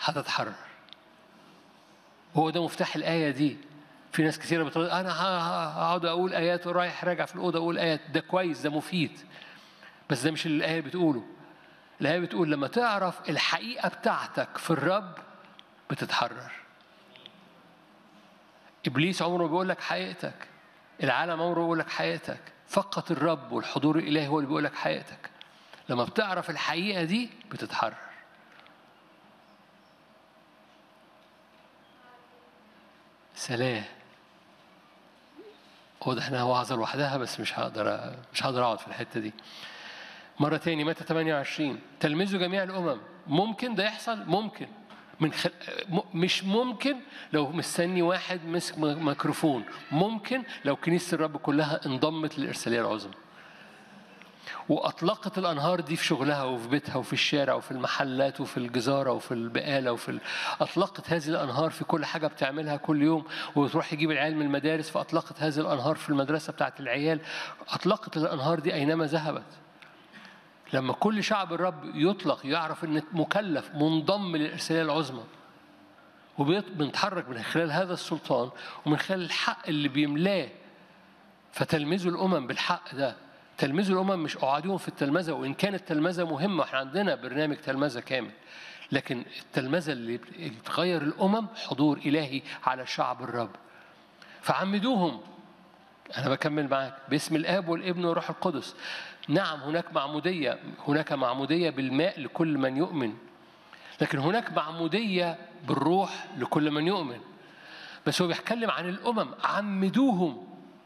هتتحرر هو ده مفتاح الآية دي في ناس كثيرة بتقول أنا ه- ه- هقعد أقول آيات ورايح راجع في الأوضة أقول آيات ده كويس ده مفيد بس ده مش اللي الآية بتقوله الآية بتقول لما تعرف الحقيقة بتاعتك في الرب بتتحرر إبليس عمره ما بيقول لك حقيقتك العالم عمره ما بيقول لك حقيقتك فقط الرب والحضور الإلهي هو اللي بيقول لك حقيقتك لما بتعرف الحقيقة دي بتتحرر سلام واضح انها وعظه لوحدها بس مش هقدر مش هقدر اقعد في الحته دي مرة تاني متى 28 تلمذوا جميع الأمم ممكن ده يحصل ممكن من خل... م... مش ممكن لو مستني واحد مسك م- ميكروفون ممكن لو كنيسة الرب كلها انضمت للإرسالية العظمى وأطلقت الأنهار دي في شغلها وفي بيتها وفي الشارع وفي المحلات وفي الجزارة وفي البقالة وفي ال... أطلقت هذه الأنهار في كل حاجة بتعملها كل يوم وتروح يجيب العيال من المدارس فأطلقت هذه الأنهار في المدرسة بتاعت العيال أطلقت الأنهار دي أينما ذهبت لما كل شعب الرب يطلق يعرف ان مكلف منضم للارساليه العظمى وبنتحرك من خلال هذا السلطان ومن خلال الحق اللي بيملاه فتلمذوا الامم بالحق ده تلمذوا الامم مش اقعدوهم في التلمذه وان كانت التلمذه مهمه احنا عندنا برنامج تلمذه كامل لكن التلمذه اللي بتغير الامم حضور الهي على شعب الرب فعمدوهم أنا بكمل معاك باسم الآب والابن والروح القدس نعم هناك معمودية هناك معمودية بالماء لكل من يؤمن لكن هناك معمودية بالروح لكل من يؤمن بس هو بيتكلم عن الأمم عمدوهم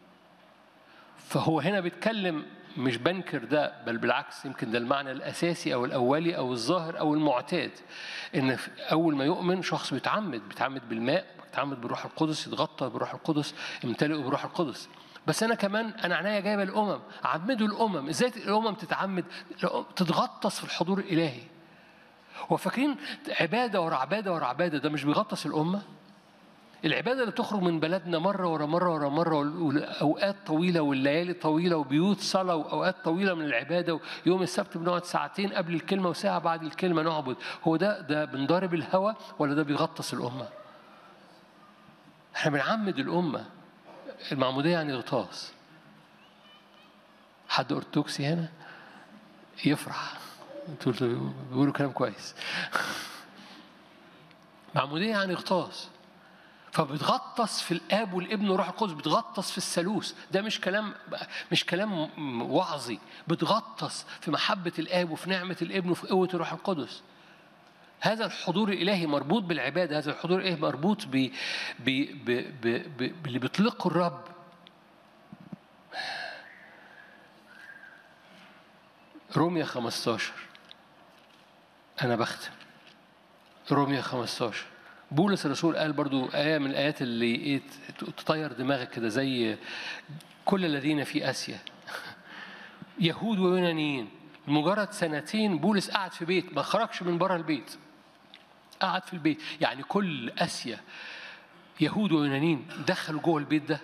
فهو هنا بيتكلم مش بنكر ده بل بالعكس يمكن ده المعنى الأساسي أو الأولي أو الظاهر أو المعتاد إن في أول ما يؤمن شخص بيتعمد بيتعمد بالماء بيتعمد بالروح القدس يتغطى بالروح القدس يمتلئ بالروح القدس بس أنا كمان أنا عناية جايبة الأمم عمدوا الأمم إزاي الأمم تتعمد تتغطس في الحضور الإلهي وفاكرين عبادة ورا عبادة ورا عبادة ده مش بيغطس الأمة العبادة اللي بتخرج من بلدنا مرة ورا مرة ورا مرة وأوقات طويلة والليالي طويلة وبيوت صلاة وأوقات طويلة من العبادة ويوم السبت بنقعد ساعتين قبل الكلمة وساعة بعد الكلمة نعبد هو ده ده بنضارب الهوى ولا ده بيغطس الأمة؟ احنا بنعمد الأمة المعمودية يعني غطاس حد أرثوذكسي هنا يفرح انتوا بيقولوا كلام كويس معمودية يعني غطاس فبتغطس في الاب والابن والروح القدس بتغطس في الثالوث ده مش كلام مش كلام وعظي بتغطس في محبه الاب وفي نعمه الابن وفي قوه الروح القدس هذا الحضور الالهي مربوط بالعباده هذا الحضور الالهي مربوط ب ب ب ب ب باللي بيطلقه الرب روميا 15 انا بختم روميا 15 بولس الرسول قال برضو آية من الآيات اللي إيه تطير دماغك كده زي كل الذين في آسيا يهود ويونانيين مجرد سنتين بولس قعد في بيت ما خرجش من بره البيت قعد في البيت يعني كل آسيا يهود ويونانيين دخلوا جوه البيت ده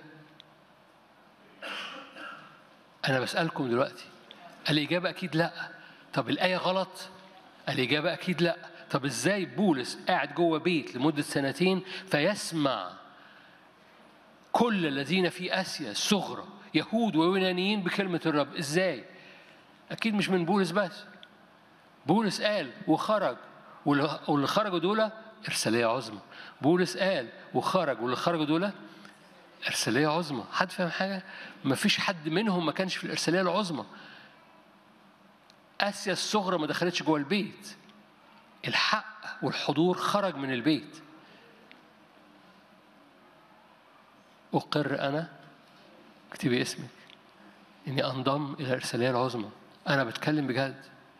أنا بسألكم دلوقتي الإجابة أكيد لأ طب الآية غلط الإجابة أكيد لأ طب ازاي بولس قاعد جوه بيت لمدة سنتين فيسمع كل الذين في آسيا الصغرى يهود ويونانيين بكلمة الرب ازاي أكيد مش من بولس بس بولس قال وخرج واللي خرجوا دول إرسالية عظمى بولس قال وخرج واللي خرجوا دول إرسالية عظمى حد فاهم حاجة؟ ما فيش حد منهم ما كانش في الإرسالية العظمى آسيا الصغرى ما دخلتش جوه البيت الحق والحضور خرج من البيت أقر أنا اكتبي اسمك إني أنضم إلى الإرسالية العظمى أنا بتكلم بجد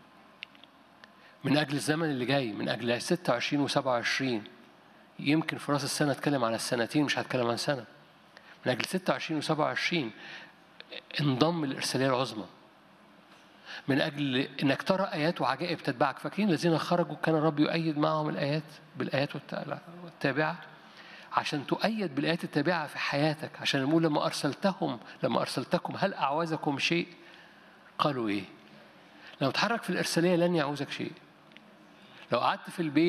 من أجل الزمن اللي جاي من أجل 26 و 27 يمكن في راس السنة أتكلم على السنتين مش هتكلم عن سنة من أجل 26 و 27 انضم للإرسالية العظمى من اجل انك ترى ايات وعجائب تتبعك فاكرين الذين خرجوا كان الرب يؤيد معهم الايات بالايات والتابعه عشان تؤيد بالايات التابعه في حياتك عشان نقول لما ارسلتهم لما ارسلتكم هل اعوزكم شيء قالوا ايه لو تحرك في الارساليه لن يعوزك شيء لو قعدت في البيت